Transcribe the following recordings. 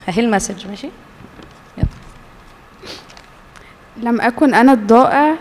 اهي المسج ماشي يلا لم أكن أنا الضائع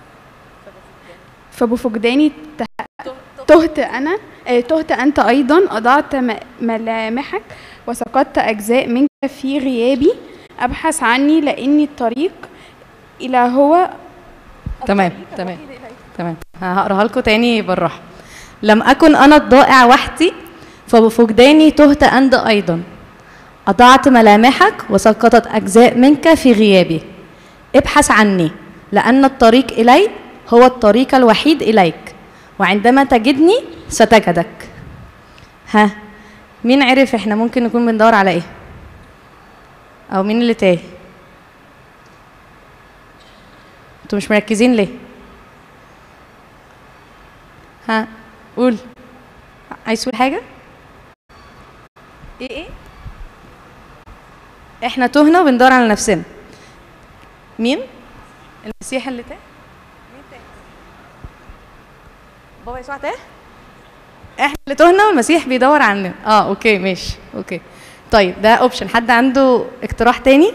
فبفقداني ته- تهت أنا آه، تهت أنت أيضا أضعت م- ملامحك وسقطت أجزاء منك في غيابي أبحث عني لأني الطريق إلى هو تمام تمام تمام هقراها لكم تاني بالراحه لم اكن انا الضائع وحدي فبفقداني تهت انت ايضا اضعت ملامحك وسقطت اجزاء منك في غيابي ابحث عني لان الطريق الي هو الطريق الوحيد اليك وعندما تجدني ستجدك ها مين عرف احنا ممكن نكون بندور على ايه او مين اللي تاه انتوا مش مركزين ليه ها قول عايز تقول حاجه ايه ايه احنا تهنا وبندور على نفسنا مين المسيح اللي تاه مين تاه بابا يسوع تاه احنا اللي تهنا والمسيح بيدور عننا اه اوكي ماشي اوكي طيب ده اوبشن حد عنده اقتراح تاني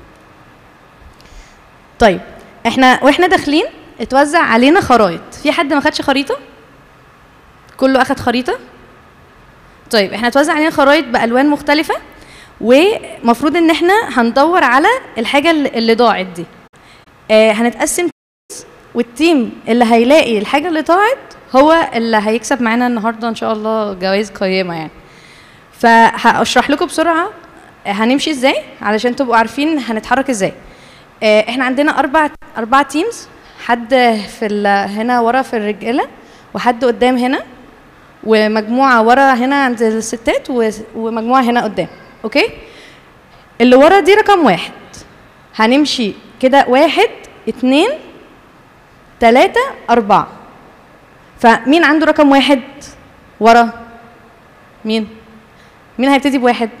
طيب احنا واحنا داخلين اتوزع علينا خرايط في حد ما خدش خريطه كله اخد خريطه طيب احنا اتوزع علينا خرايط بالوان مختلفه ومفروض ان احنا هندور على الحاجه اللي اللي ضاعت دي آه هنتقسم teams، والتيم اللي هيلاقي الحاجه اللي ضاعت هو اللي هيكسب معانا النهارده ان شاء الله جوائز قيمه يعني فهشرح لكم بسرعه هنمشي ازاي علشان تبقوا عارفين هنتحرك ازاي آه، احنا عندنا اربع اربع تيمز حد في ال- هنا ورا في الرجاله وحد قدام هنا ومجموعه ورا هنا عند الستات و- ومجموعه هنا قدام اوكي اللي ورا دي رقم واحد هنمشي كده واحد اتنين تلاتة أربعة فمين عنده رقم واحد ورا مين مين هيبتدي بواحد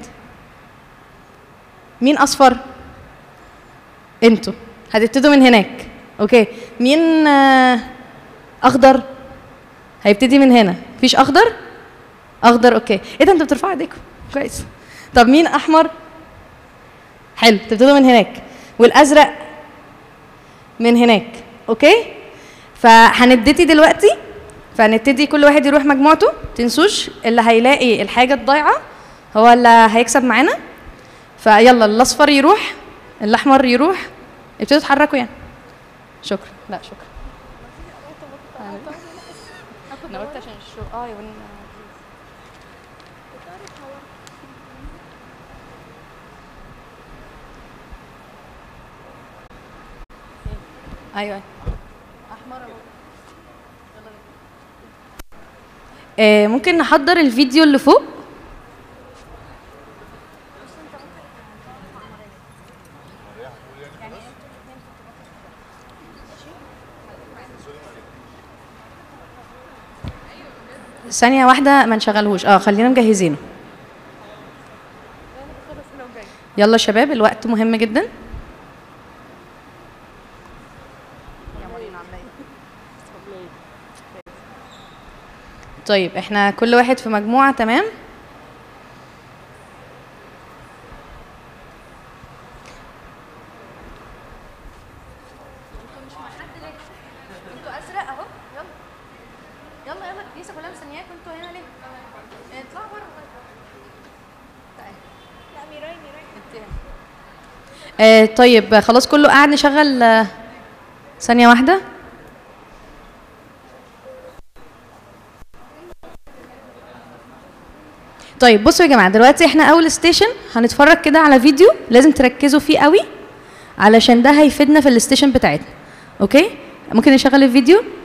مين أصفر انتوا هتبتدوا من هناك اوكي مين آه، اخضر هيبتدي من هنا مفيش اخضر اخضر اوكي ايه ده انتوا بترفعوا ايديكم كويس طب مين احمر حلو تبتدوا من هناك والازرق من هناك اوكي فهنبتدي دلوقتي فهنبتدي كل واحد يروح مجموعته تنسوش اللي هيلاقي الحاجه الضايعه هو اللي هيكسب معانا فيلا الاصفر يروح الاحمر يروح ابتدوا تتحركوا يعني شكرا لا شكرا انا قلت عشان الشو اه يا ون- ايوه ايوه احمر آه ممكن نحضر الفيديو اللي فوق ثانية واحدة ما نشغلهوش اه خلينا مجهزينه يلا يا شباب الوقت مهم جدا طيب احنا كل واحد في مجموعة تمام انتوا ازرق اهو يلا يلا يلا الكنيسه كلها مستنياكم انتوا هنا ليه؟ اطلعوا بره آه طيب خلاص كله قاعد نشغل آه، ثانية واحدة طيب بصوا يا جماعة دلوقتي احنا أول ستيشن هنتفرج كده على فيديو لازم تركزوا فيه قوي علشان ده هيفيدنا في الستيشن بتاعتنا اوكي ممكن نشغل الفيديو